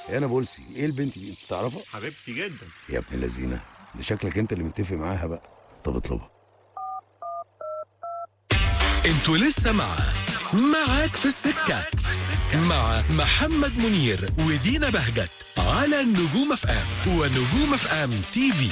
انا بولسي ايه البنت دي انت تعرفها حبيبتي جدا يا ابن اللذينه ده شكلك انت اللي متفق معاها بقى طب اطلبها انتوا لسه مع معاك في السكة مع محمد منير ودينا بهجت على النجوم اف ام ونجوم اف ام تي في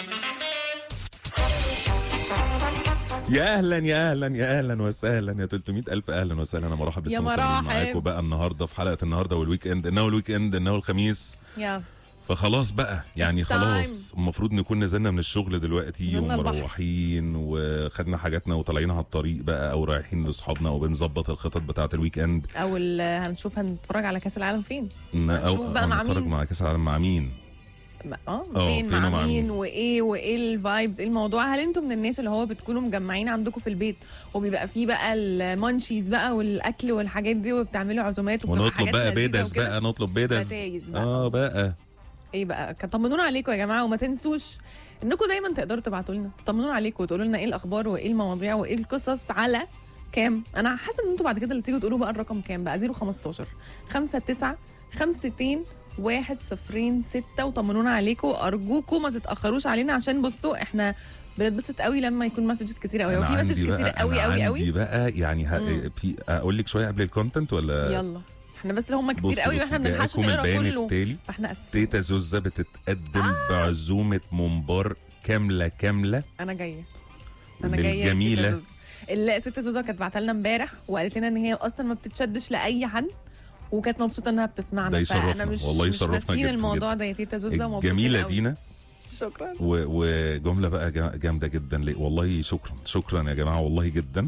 يا اهلا يا اهلا يا اهلا وسهلا يا 300 الف اهلا وسهلا انا مرحب يا لسه مستمرين مراحب. معاكم بقى النهارده في حلقه النهارده والويك اند انه الويك اند انه الخميس يا فخلاص بقى يعني It's خلاص المفروض نكون نزلنا من الشغل دلوقتي نزلنا البحر. ومروحين وخدنا حاجاتنا وطالعين على الطريق بقى او رايحين لاصحابنا وبنظبط الخطط بتاعه الويك اند او ال- هنشوف هنتفرج على كاس العالم فين ن- هنشوف او بقى مع نتفرج مين. مع كاس العالم مع مين ما- اه آه، فين فين مع ومع مين مين. وايه وايه الفايبز ايه الموضوع هل انتم من الناس اللي هو بتكونوا مجمعين عندكم في البيت وبيبقى فيه بقى المانشيز بقى والاكل والحاجات دي وبتعملوا عزومات وبتبقى ونطلب حاجات بقى لذيذة بيدس وكده؟ بقى نطلب بيدس فتايز بقى. اه بقى ايه بقى كان طمنونا عليكم يا جماعه وما تنسوش انكم دايما تقدروا تبعتوا لنا تطمنونا عليكم وتقولوا لنا ايه الاخبار وايه المواضيع وايه القصص على كام انا حاسه ان انتوا بعد كده اللي تيجوا تقولوا بقى الرقم كام بقى 015 59 52 1 0 6 وطمنونا عليكم ارجوكم ما تتاخروش علينا عشان بصوا احنا بنتبسط قوي لما يكون مسجز كتير قوي أنا وفي مسجز عندي كتير بقى- قوي أنا قوي عندي قوي بقى يعني ه... في اقول لك شويه قبل الكونتنت ولا يلا احنا بس اللي هم كتير بص قوي بص واحنا ما بنلحقش جاءكم نقرا البيان كله التالي فاحنا اسفين تيتا زوزة بتتقدم آه. بعزومة ممبار كاملة كاملة انا جايه انا جايه بالجميلة. يا ست زوزة. ال- ست زوزة كانت بعتها لنا امبارح وقالت لنا ان هي اصلا ما بتتشدش لاي حد وكانت مبسوطه انها بتسمعنا ده يشرفنا. فانا مش والله مش يشرفنا ناسيين جدا الموضوع جدا. ده يا تيتا زوزة ومبسوطين الجميلة قوي. دينا شكرا و... وجملة بقى جا- جامدة جدا ليه والله شكرا شكرا يا جماعة والله جدا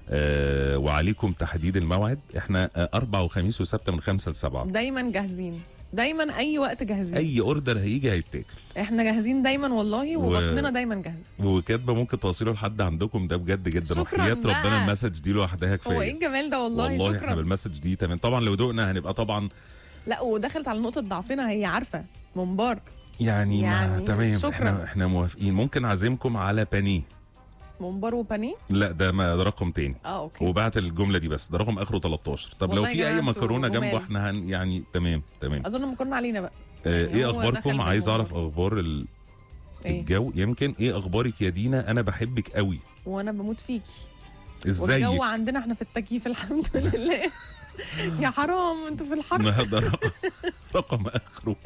آه وعليكم تحديد الموعد احنا آه أربع وخميس وسبت من خمسة لسبعة دايما جاهزين دايما اي وقت جاهزين أي أوردر هيجي هيتاكل احنا جاهزين دايما والله وبطننا دايما جاهزه وكاتبة ممكن توصيله لحد عندكم ده بجد جدا شكراً وحياة بقى. ربنا المسج دي لوحدها هو ايه كفاية الجمال ده والله, والله احنا شكرا بالمسج دي تمام طبعا لو دقنا هنبقى طبعا لا ودخلت على نقطه ضعفنا هي عارفه ممبار يعني, ما يعني تمام شكراً. احنا احنا موافقين ممكن اعزمكم على بانيه ممبار وبانيه لا ده ما ده رقم تاني اه اوكي وبعت الجمله دي بس ده رقم اخره 13 طب لو والله يا في اي جماعة مكرونه انتوا جنبه جمال. احنا هن يعني تمام تمام اظن مكرونه علينا بقى آه يعني ايه هو دخل اخباركم في عايز اعرف الموضوع. اخبار ال- ايه الجو يمكن ايه اخبارك يا دينا انا بحبك قوي وانا بموت فيكي ازيك والجو عندنا احنا في التكييف الحمد لله يا حرام انتوا في الحر ما ده رقم, رقم اخره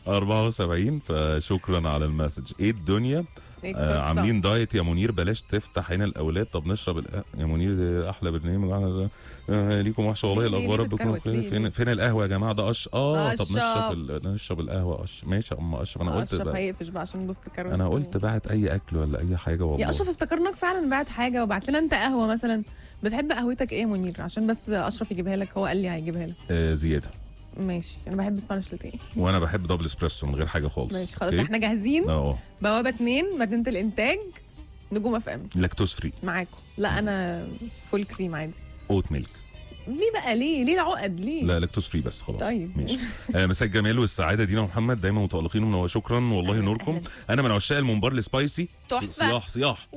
74 فشكرا على المسج ايه الدنيا إيه آه القصة؟ عاملين دايت يا منير بلاش تفتح هنا الاولاد طب نشرب القهوة يا منير ده احلى برنامج آه آه ليكم وحشه والله ليه- ليه الاخبار ربكم بتكروت؟ فين ليه- فين, ليه؟ فين القهوه يا جماعه ده قش اه طب أشرف. نشرب ال- نشرب القهوه قش ماشي يا ام اشرف انا قلت اشرف بقى هيقفش بقى عشان بص كروت انا قلت بعت اي اكل ولا اي حاجه والله يا اشرف افتكرناك فعلا بعت حاجه وبعت لنا انت قهوه مثلا بتحب قهوتك ايه يا منير عشان بس اشرف يجيبها لك هو قال لي هيجيبها لك آه زياده ماشي انا بحب اسبانيش لاتيه وانا بحب دبل اسبريسو من غير حاجه خالص ماشي خلاص أوكي؟ احنا جاهزين اه بوابه اتنين مدينه الانتاج نجوم اف ام لاكتوز فري معاكم لا انا فول كريم عادي اوت ميلك ليه بقى ليه ليه العقد ليه لا لاكتوز فري بس خلاص طيب. ماشي آه مساء الجمال والسعاده دينا ومحمد دايما متالقين ومنور شكرا والله أهلاً، نوركم أهلاً. انا من عشاق الممبار السبايسي تحفة. صياح صياح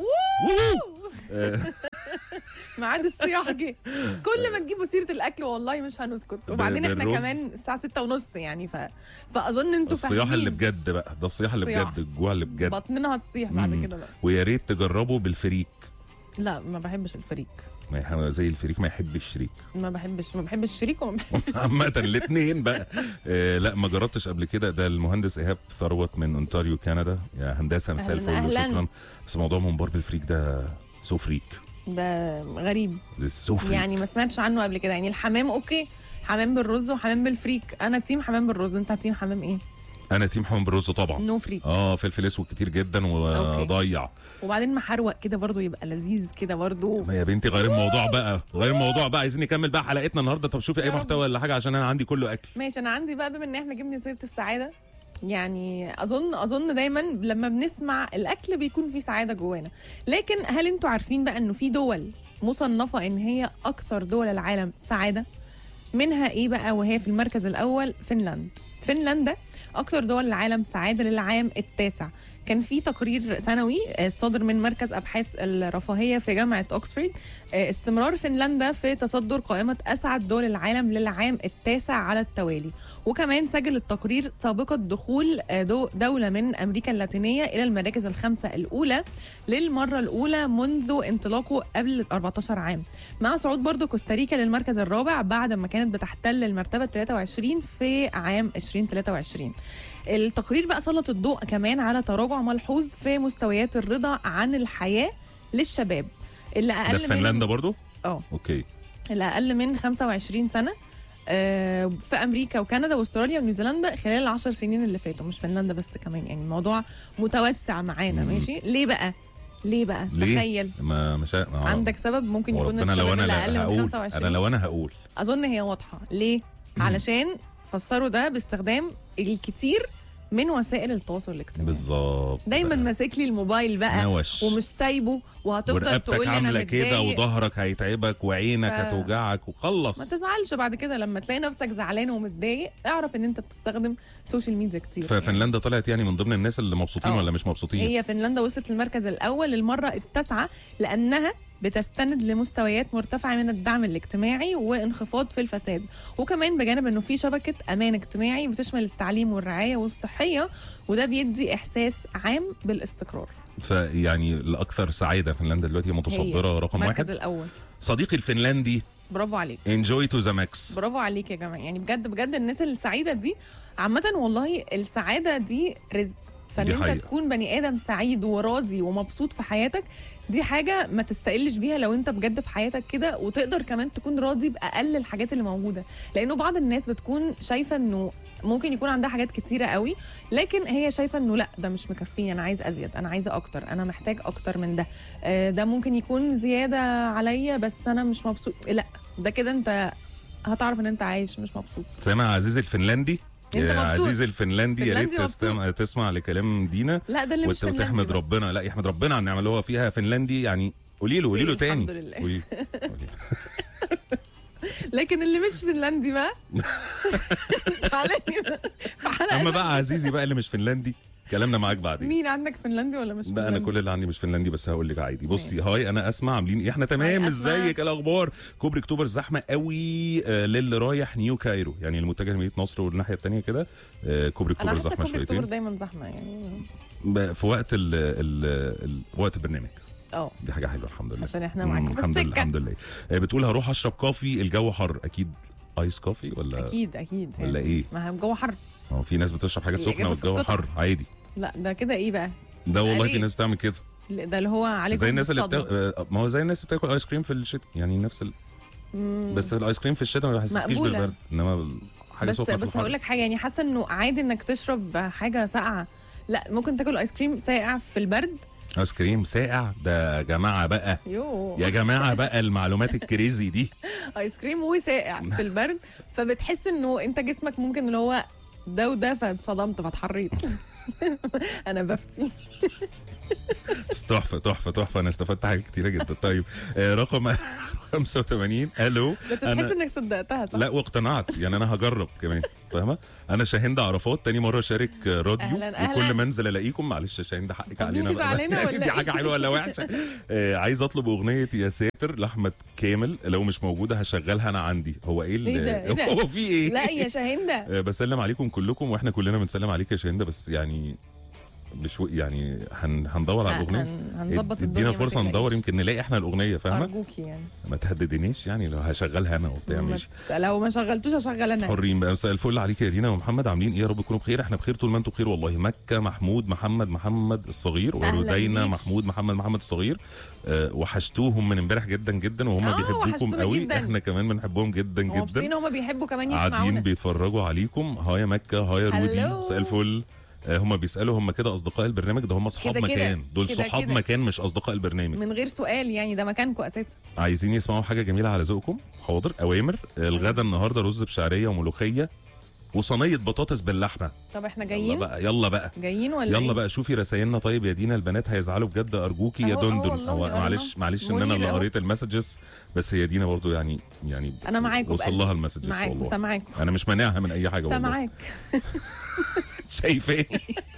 ميعاد الصياح جه كل ما تجيبوا سيره الاكل والله مش هنسكت وبعدين احنا بالرز. كمان الساعه ستة ونص يعني ف... فاظن انتوا الصياح فاهمين اللي بجد بقى ده الصياح اللي صياح. بجد الجوع اللي بجد بطننا هتصيح بعد مم. كده بقى ويا ريت تجربوا بالفريك لا ما بحبش الفريك ما يح- زي الفريك ما يحب الشريك ما بحبش ما بحبش الشريك وما بحبش عامة الاثنين بقى آه لا ما جربتش قبل كده ده المهندس ايهاب ثروت من اونتاريو كندا يا هندسه مساء أهلاً، الفل أهلاً. شكرا بس موضوع ممبار بالفريك ده سو فريك ده غريب سو فريك يعني ما سمعتش عنه قبل كده يعني الحمام اوكي حمام بالرز وحمام بالفريك انا تيم حمام بالرز انت تيم حمام ايه انا تيم حمام بالرز طبعا نو فريك اه فلفل اسود كتير جدا وضيع وبعدين محروق كده برضو يبقى لذيذ كده برضو ما يا بنتي غير الموضوع بقى غير الموضوع بقى عايزين نكمل بقى حلقتنا النهارده طب شوفي اي يا رب. محتوى ولا حاجه عشان انا عندي كله اكل ماشي انا عندي بقى بما ان احنا جبنا سيره السعاده يعني اظن اظن دايما لما بنسمع الاكل بيكون فيه سعاده جوانا لكن هل انتوا عارفين بقى انه في دول مصنفه ان هي اكثر دول العالم سعاده منها ايه بقى وهي في المركز الاول فنلاند فنلندا اكتر دول العالم سعاده للعام التاسع كان في تقرير سنوي آه، صادر من مركز ابحاث الرفاهيه في جامعه اوكسفورد آه، استمرار فنلندا في تصدر قائمه اسعد دول العالم للعام التاسع على التوالي وكمان سجل التقرير سابقه دخول آه، دو- دوله من امريكا اللاتينيه الى المراكز الخمسه الاولى للمره الاولى منذ انطلاقه قبل 14 عام مع صعود برضو كوستاريكا للمركز الرابع بعد ما كانت بتحتل المرتبه 23 في عام 2023 التقرير بقى سلط الضوء كمان على تراجع ملحوظ في مستويات الرضا عن الحياه للشباب اللي ده اقل في فنلندا من برضو اه اوكي اللي اقل من 25 سنه آه، في امريكا وكندا واستراليا ونيوزيلندا خلال العشر سنين اللي فاتوا مش فنلندا بس كمان يعني الموضوع متوسع معانا مم. ماشي ليه بقى ليه بقى ليه؟ تخيل ما مش ع- ما- عندك سبب ممكن يكون وربنا لو الشباب انا اللي لا اقل من هقول 25 انا لو انا هقول اظن هي واضحه ليه علشان فسروا ده باستخدام الكتير من وسائل التواصل الاجتماعي بالظبط دايما ماسك لي الموبايل بقى نوش ومش سايبه وهتفضل ورقبتك تقول لي انا عامله كده متضايق وظهرك هيتعبك وعينك ف- هتوجعك ما وخلص تزعلش بعد كده لما تلاقي نفسك زعلان ومتضايق اعرف ان انت بتستخدم سوشيال ميديا كتير ففنلندا طلعت يعني من ضمن الناس اللي مبسوطين آه. ولا مش مبسوطين هي فنلندا وصلت للمركز الاول للمره التاسعه لانها بتستند لمستويات مرتفعه من الدعم الاجتماعي وانخفاض في الفساد وكمان بجانب انه في شبكه امان اجتماعي بتشمل التعليم والرعايه والصحيه وده بيدي احساس عام بالاستقرار فيعني الاكثر سعاده فنلندا دلوقتي هي متصدره رقم المركز واحد الاول صديقي الفنلندي برافو عليك انجوي تو ذا ماكس برافو عليك يا جماعه يعني بجد بجد الناس السعيده دي عامه والله السعاده دي رزق فان دي انت حقيقة. تكون بني ادم سعيد وراضي ومبسوط في حياتك دي حاجه ما تستقلش بيها لو انت بجد في حياتك كده وتقدر كمان تكون راضي باقل الحاجات اللي موجوده لانه بعض الناس بتكون شايفه انه ممكن يكون عندها حاجات كتيره قوي لكن هي شايفه انه لا ده مش مكفيني انا عايز ازيد انا عايزه اكتر انا محتاج اكتر من ده آه، ده ممكن يكون زياده عليا بس انا مش مبسوط لا ده كده انت هتعرف ان انت عايش مش مبسوط سامع عزيز الفنلندي أنت يا مبسوط. عزيز الفنلندي يا ريت فنلندي مبسوط. تسمع, تسمع لكلام دينا لا ده اللي مش وت- فنلندي وتحمد بقى. ربنا لا يحمد ربنا على النعمه اللي هو فيها فنلندي يعني قولي له قولي له الحمد تاني لله. قولي قولي. لكن اللي مش فنلندي بقى تعالى في حلقة اما بقى عزيزي بقى اللي مش فنلندي كلامنا معاك بعدين مين عندك فنلندي ولا مش بقى انا فنلندي؟ كل اللي عندي مش فنلندي بس هقول لك عادي بصي ماشي. هاي انا اسمع عاملين ايه احنا تمام هاي أسمع. ازيك إيه الاخبار كوبري اكتوبر زحمه قوي آه للي رايح نيو كايرو يعني المتجه لمدينه نصر والناحيه الثانيه كده آه كوبري انا اكتوبر حاسه زحمه كوبري اكتوبر شويتين دايما زحمه يعني ب- في وقت ال ال ال وقت البرنامج اه دي حاجه حلوه الحمد لله عشان احنا مم، معاك في الحمد لله السكة. الحمد لله آه، بتقول هروح اشرب كوفي الجو حر اكيد ايس كوفي ولا اكيد اكيد ولا ايه؟ ما هو الجو حر هو في ناس بتشرب حاجه سخنه الإجابة في والجو القطعة. حر عادي لا ده كده ايه بقى ده والله في ليه؟ ناس بتعمل كده ده اللي هو عليكم زي الناس اللي بالصدمة. بتا... آه، ما هو زي الناس اللي بتاكل ايس كريم في الشتاء يعني نفس ال... بس الايس كريم في الشتاء ما بيحسسكيش مقبولة. بالبرد انما حاجه بس سخنه في بس الحر. هقول لك حاجه يعني حاسه انه عادي انك تشرب حاجه ساقعه لا ممكن تاكل ايس كريم ساقع في البرد ايس كريم ساقع ده يا جماعه بقى يو يا جماعه بقى المعلومات الكريزي دي ايس كريم وساقع في البرد فبتحس انه انت جسمك ممكن اللي هو ده وده فاتصدمت فاتحريت انا بفتي بس تحفه تحفه تحفه انا استفدت حاجات كتيره جدا طيب آه، رقم 85 الو بس أنا- تحس انك صدقتها صح؟ لا واقتنعت يعني انا هجرب كمان فاهمه انا شاهند عرفات تاني مره اشارك راديو أهلاً، أهلاً. وكل ما انزل الاقيكم معلش يا شاهند حقك طب علينا مين بقى زعلانة ولا دي إيه؟ حاجه حلوه ولا وحشه آه عايز اطلب اغنيه يا ساتر لاحمد كامل لو مش موجوده هشغلها انا عندي هو ايه ال- إيه ده؟ إيه ده؟ هو في ايه لا يا شاهندة آه، بسلم عليكم كلكم واحنا كلنا بنسلم عليك يا شاهندة بس يعني مش و- يعني هن هندور على الاغنيه هن- هنظبط الدنيا ادينا ما فرصه ندور تقلقيش. يمكن نلاقي احنا الاغنيه فاهمه ارجوكي يعني ما تهددنيش يعني لو هشغلها انا وبتاع ما ماشي ت- لو ما شغلتوش هشغل انا حرين بقى مساء الفل عليك يا دينا ومحمد عاملين ايه يا رب تكونوا بخير احنا بخير طول ما انتم بخير والله مكه محمود محمد محمد الصغير أهلاً ولدينا بيك. محمود محمد محمد الصغير أه وحشتوهم من امبارح جدا جدا وهم آه، بيحبوكم وحشتونا قوي جداً. احنا كمان بنحبهم جدا جدا مبسوطين هما بيحبوا كمان قاعدين يسمعونا بيتفرجوا عليكم هاي يا مكه هاي يا رودي هلو. مساء الفل آه، هم بيسالوا هم كده اصدقاء البرنامج ده هم اصحاب كده كده. مكان دول كده صحاب كده. مكان مش اصدقاء البرنامج من غير سؤال يعني ده مكانكم اساسا عايزين يسمعوا حاجه جميله على ذوقكم حاضر اوامر آه، الغدا النهارده رز بشعريه وملوخيه وصينيه بطاطس باللحمه طب احنا يلا جايين بقى يلا بقى جايين ولا يلا إيه؟ بقى شوفي رسايلنا طيب يا دينا البنات هيزعلوا بجد ارجوكي يا أهو- أهو دندن والله هو قرينا. معلش معلش ان انا منير اللي أهو. قريت المسجز بس هي دينا برضو يعني يعني انا معاكم وصل بقلبي. لها المسجز معاك والله وسامعاك انا مش مانعها من اي حاجه والله سامعاك شايفاني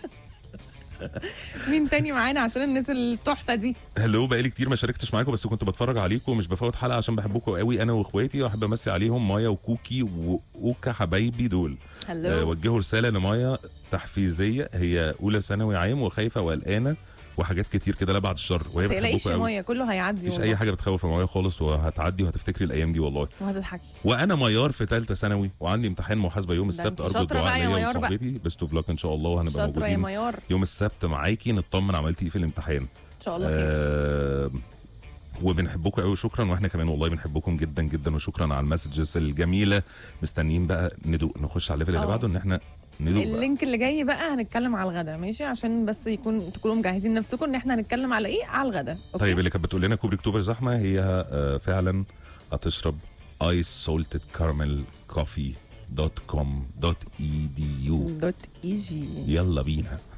مين تاني معانا عشان الناس التحفه دي هلو بقالي كتير ما شاركتش معاكم بس كنت بتفرج عليكم ومش بفوت حلقه عشان بحبكم قوي انا واخواتي واحب امسي عليهم مايا وكوكي واوكا حبايبي دول آه، هلو وجهوا رساله لمايا تحفيزيه هي اولى ثانوي عام وخايفه وقلقانه وحاجات كتير كده لا بعد الشر وهي ما تقلقيش بتحبكم يا قوي مايا كله هيعدي مفيش والله. اي حاجه بتخوف يا مايا خالص وهتعدي وهتفتكري الايام دي والله وهتضحكي وانا ميار في ثالثه ثانوي وعندي امتحان محاسبه يوم ده السبت انت ارجو شاطرة الدعاء بقى يا ليا ميار بقى. وصاحبتي بيست اوف لك ان شاء الله وهنبقى شاطره يا موجودين ميار يوم السبت معاكي نطمن عملتي ايه في الامتحان ان شاء الله خير آه وبنحبكم قوي شكرا واحنا كمان والله بنحبكم جدا جدا وشكرا على المسجز الجميله مستنيين بقى ندوق نخش على الليفل اللي اه. بعده ان احنا ندوق بقى. اللينك اللي جاي بقى هنتكلم على الغدا ماشي عشان بس يكون تكونوا مجهزين نفسكم ان احنا هنتكلم على ايه على الغدا أوكي؟ طيب اللي كانت بتقول لنا كوبري اكتوبر زحمه هي آه فعلا هتشرب ايس سولتد كارمل كوفي دوت كوم دوت اي دي يو دوت اي جي يلا بينا